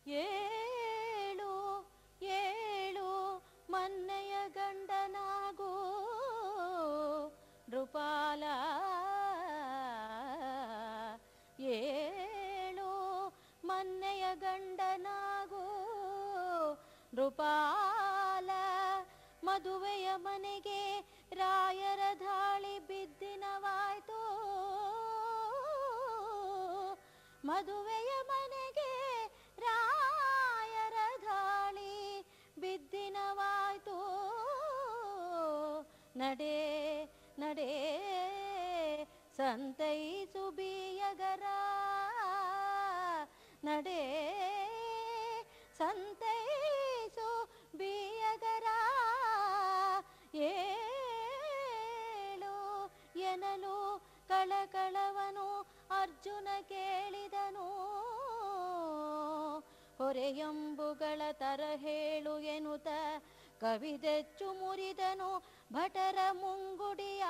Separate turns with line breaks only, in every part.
ಏಳು ಏಳು ಮನ್ನೆಯ ಗಂಡನಾಗೂ ನೃಪಾಲ ಏಳು ಮನ್ನೆಯ ಗಂಡನಾಗೂ ನೃಪಾಲ ಮದುವೆಯ ಮನೆಗೆ ರಾಯರ ಧಾಳಿ ಬಿದ್ದಿನವಾಯ್ತು ಮದುವೆಯ ಮನೆಗೆ ರಾಯರ ಧಾಳಿ ಬಿದ್ದಿನವಾಯ್ತು ನಡೆ ನಡೆ ಸಂತೈಸು ಬಿಯಗರ ನಡೆ ಸಂತೈಸು ಬಿಯಗರ ಏಳು ಎನಲು ಕಳಕಳವನು ಅರ್ಜುನ ಕೇಳಿದನು ಹೊರೆಯಂಬುಗಳ ತರ ಹೇಳು ಎನ್ನುತ್ತ ಕವಿದೆಚ್ಚು ಮುರಿದನು ಭಟರ ಮುಂಗುಡಿಯ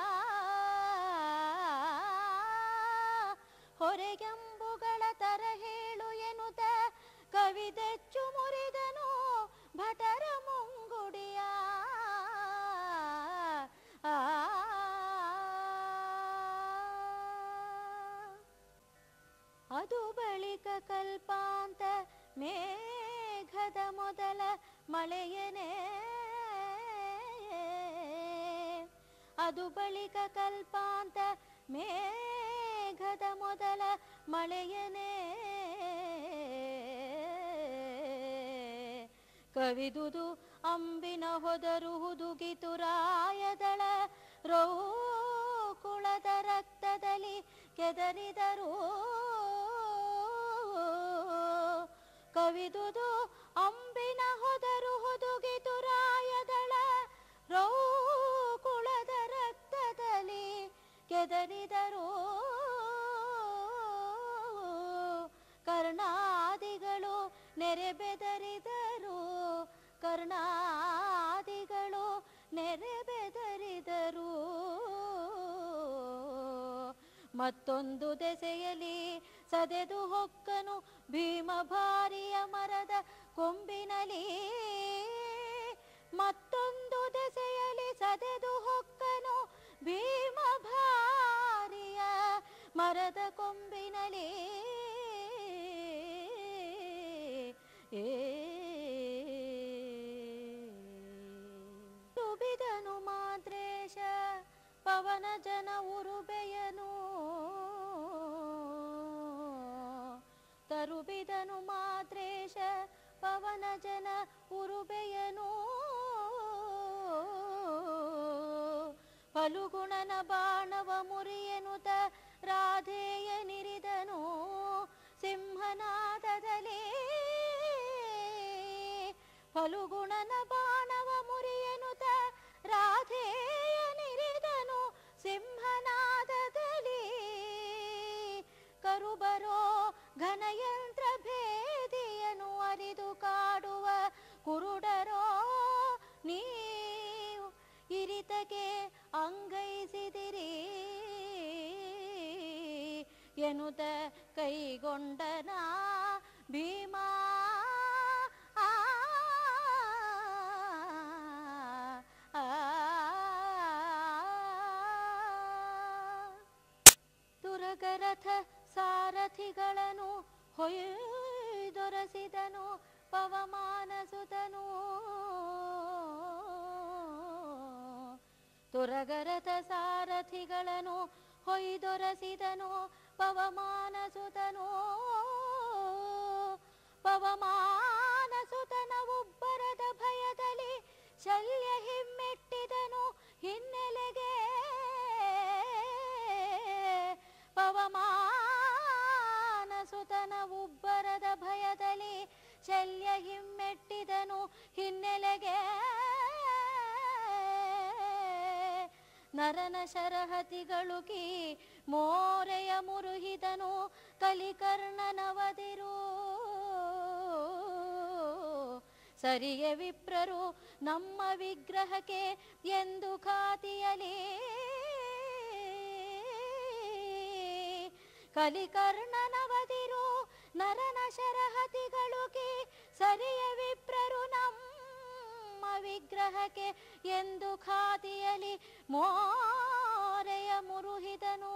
ಹೊರೆಯಂಬುಗಳ ತರ ಹೇಳು ಎನ್ನುತ್ತ ಕವಿದೆಚ್ಚು ಮುರಿದನು ಭಟರ ಮುಂಗುಡಿಯ ಆ ಅದು ಬಳಿಕ ಕಲ್ಪಾಂತ ಮೇಘದ ಮೊದಲ ಮಳೆಯನೇ ಅದು ಬಳಿಕ ಕಲ್ಪಾಂತ ಮೇಘದ ಮೊದಲ ಮಳೆಯನೇ ಕವಿದುದು ಅಂಬಿನ ಹೊದರು ಹುದುಗಿತು ರಾಯದಳ ಕುಳದ ರಕ್ತದಲ್ಲಿ ಕೆದರಿದರು ಕವಿದುದು ಅಂಬಿನ ಹೊದರು ಹುದುಗಿತು ರಾಯದಳ ಕುಳದ ರಕ್ತದಲ್ಲಿ ಕೆದರಿದರು ಕರ್ಣಾದಿಗಳು ನೆರೆಬೆದರಿದರು ಕರ್ಣಾದಿಗಳು ನೆರೆಬೆದರಿದರು ಮತ್ತೊಂದು ದೆಸೆಯಲಿ ಸದೆದು ಹೊಕ್ಕನು ಭೀಮ ಭಾರಿಯ ಮರದ ಕೊಂಬಿನಲಿ ಮತ್ತೊಂದು ದೆಸೆಯಲಿ ಸದೆದು ಹೊಕ್ಕನು ಭೀಮ ಭಾರಿಯ ಮರದ ಕೊಂಬಿನಲಿ ಏ ತುಬಿದನು ಮಾದ್ರೇಶ ಪವನ ಜನ ಉರುಬೆಯನು ತರುಬಿದನು ಮಾದ್ರೇಶ ಪವನ ಜನ ಉರುಬೆಯನು ಫಲುಗುಣನ ಬಾಣವ ಮುರಿಯನುತ ರಾಧೇಯ ನಿರಿದನು ಸಿಂಹನಾದದಲ್ಲಿ ಫಲುಗುಣನ ಬಾಣವ ಮುರಿಯನುತ ರಾಧೇಯ ನಿರಿದನು ಸಿಂಹನಾದದಲ್ಲಿ ಕರುಬರೋ ಘನಯಂತ್ರ ಭೇದಿಯನು ಅರಿದು ಕಾಡುವ ಕುರುಡರೋ ನೀವು ಇರಿತಗೆ ಅಂಗೈಸಿದಿರಿ ಎನ್ನುತ್ತ ಕೈಗೊಂಡನ ಭೀಮಾ ಆ, ಆ, ತುರಗರಥ ಸಾರಥಿಗಳನ್ನು ಹೊಯ್ದೊರಸಿದನು ಪವಮಾನಸುತನು ತುರಗರಥ ಸಾರಥಿಗಳನ್ನು ಹೊಯ್ದೊರಸಿದನು ಪವಮಾನಸುತನು ಪವಮಾನಸುತನ ಉಬ್ಬರದ ಭಯದಲ್ಲಿ ಶಲ್ಯ ಹಿಮ್ಮೆಟ್ಟಿದನು ಹಿನ್ನೆಲೆಗೆ ಪವಮಾನಸುತನ ಉಬ್ಬರದ ಭಯದಲ್ಲಿ ಶಲ್ಯ ಹಿಮ್ಮೆಟ್ಟಿದನು ಹಿನ್ನೆಲೆಗೆ ನರನ ಶರಹತಿಗಳು ಕೀ ಮೋರೆಯ ಮುರುಹಿದನು ಕಲಿಕರ್ಣನವದಿರು ಸರಿಯ ವಿಪ್ರರು ನಮ್ಮ ವಿಗ್ರಹಕ್ಕೆ ಎಂದು ಖಾತಿಯಲಿ ಕಲಿಕರ್ಣನವದಿರು ನರನ ಶರಹತಿಗಳು ಕಿ ಸರಿಯ ವಿಪ್ರರು ನಮ್ಮ ವಿಗ್ರಹಕ್ಕೆ ಎಂದು ಖಾತಿಯಲಿ ಮೋರೆಯ ಮುರುಹಿದನು